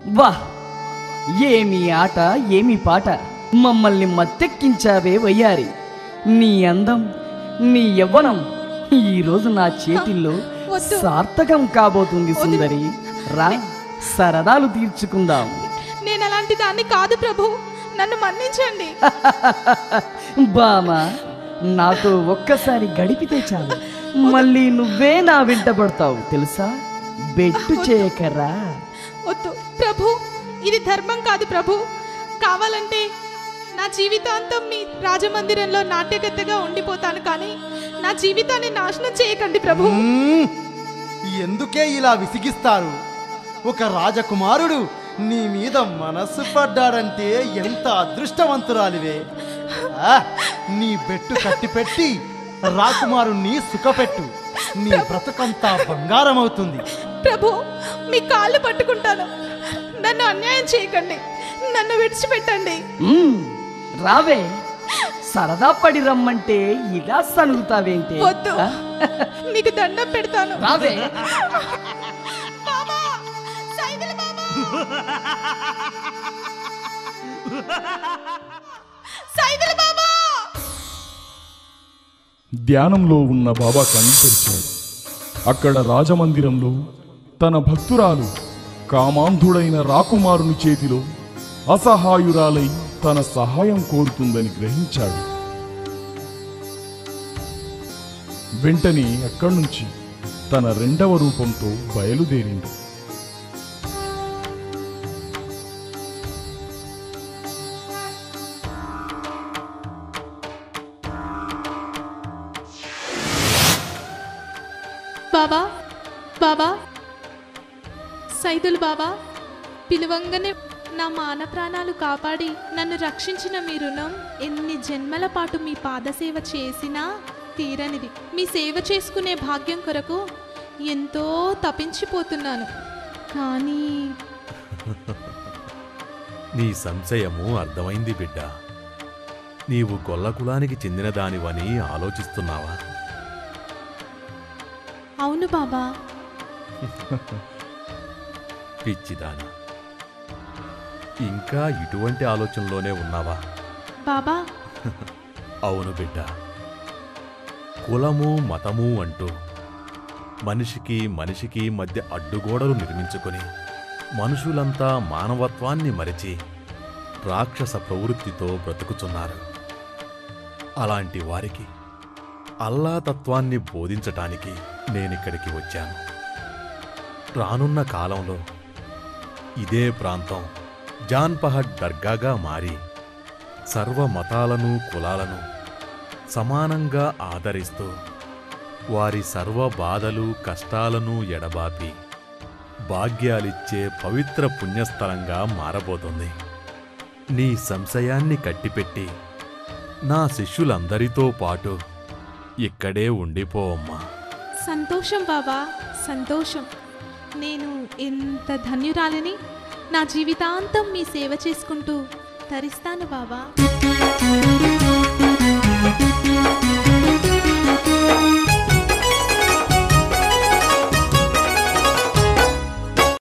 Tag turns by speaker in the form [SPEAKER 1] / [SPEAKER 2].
[SPEAKER 1] వా ఏమి ఆట ఏమి పాట మమ్మల్ని మత్తెక్కించావే వయ్యారి నీ అందం నీ యవ్వనం ఈరోజు నా చేతిల్లో
[SPEAKER 2] వద్దు.
[SPEAKER 1] సార్థకం కాబోతుంది సుందరి రా సరదాలు తీర్చుకుందాం
[SPEAKER 2] నేను అలాంటి దాన్ని కాదు ప్రభు నన్ను మన్నించండి
[SPEAKER 1] బామా నాతో ఒక్కసారి గడిపితే చాలు మళ్ళీ నువ్వే నా వెంట పడతావు తెలుసా బెట్టు చేయకరా
[SPEAKER 2] వద్దు ప్రభు ఇది ధర్మం కాదు ప్రభు కావాలంటే నా జీవితాంతం మీ రాజమందిరంలో నాట్యగత్తగా ఉండిపోతాను కానీ నా జీవితాన్ని నాశనం చేయకండి ప్రభు
[SPEAKER 3] మ్మ్. ఎందుకే ఇలా విసిగిస్తారు ఒక రాజకుమారుడు నీ మీద మనస్సు పడ్డాడంటే ఎంత అదృష్టవంతురాలివే ఆ, నీ బెట్టు కట్టిపెట్టి రాకుమారుణ్ణి సుఖపెట్టు నీ బ్రతుకంతా బంగారం అవుతుంది
[SPEAKER 2] ప్రభు మీ కాళ్ళు పట్టుకుంటాను నన్ను అన్యాయం చేయకండి నన్ను విడిచిపెట్టండి
[SPEAKER 1] మ్మ్, రావే సరదా పడి రమ్మంటే ఇలా సనుగుతావేంటే
[SPEAKER 2] వద్దు
[SPEAKER 1] ఆ?
[SPEAKER 2] నీకు దండం పెడతాను
[SPEAKER 1] రావే
[SPEAKER 2] బాబా సైదులు బాబా సైదులు బాబా
[SPEAKER 4] ధ్యానంలో ఉన్న బాబా కళ్ళు తెరిచాడు అక్కడ రాజమందిరంలో తన భక్తురాలు కామాంధుడైన రాకుమారుని చేతిలో అసహాయురాలై తన సహాయం కోరుతుందని గ్రహించాడు వెంటనే అక్కడి నుంచి తన రెండవ రూపంతో బయలుదేరింది
[SPEAKER 2] బాబా బాబా సైదులు బాబా పిలువంగానే నా మాన ప్రాణాలు కాపాడి నన్ను రక్షించిన మీ రుణం ఎన్ని జన్మల పాటు మీ పాదసేవ చేసినా తీరనిది మీ సేవ చేసుకునే భాగ్యం కొరకు ఎంతో తపించిపోతున్నాను కానీ
[SPEAKER 5] నీ సంశయము అర్థమైంది బిడ్డ నీవు గొల్లకులానికి చెందిన దానివని ఆలోచిస్తున్నావా
[SPEAKER 2] అవును బాబా
[SPEAKER 5] పిచ్చిదాని ఇంకా ఇటువంటి ఆలోచనలోనే ఉన్నావా
[SPEAKER 2] బాబా
[SPEAKER 5] అవును బిడ్డ కులము మతము అంటూ మనిషికి మనిషికి మధ్య అడ్డుగోడలు నిర్మించుకొని మనుషులంతా మానవత్వాన్ని మరిచి రాక్షస ప్రవృత్తితో బ్రతుకుచున్నారు అలాంటి వారికి అల్లా తత్వాన్ని బోధించటానికి నేనిక్కడికి వచ్చాను రానున్న కాలంలో ఇదే ప్రాంతం జాన్పహడ్ దర్గాగా మారి సర్వ మతాలను కులాలను సమానంగా ఆదరిస్తూ వారి సర్వ బాధలు కష్టాలను ఎడబాపి భాగ్యాలిచ్చే పవిత్ర పుణ్యస్థలంగా మారబోతుంది నీ సంశయాన్ని కట్టిపెట్టి నా శిష్యులందరితో పాటు ఇక్కడే ఉండిపోవమ్మా
[SPEAKER 2] సంతోషం బాబా సంతోషం నేను ఎంత ధన్యురాలిని నా జీవితాంతం మీ సేవ చేసుకుంటూ తరిస్తాను బాబా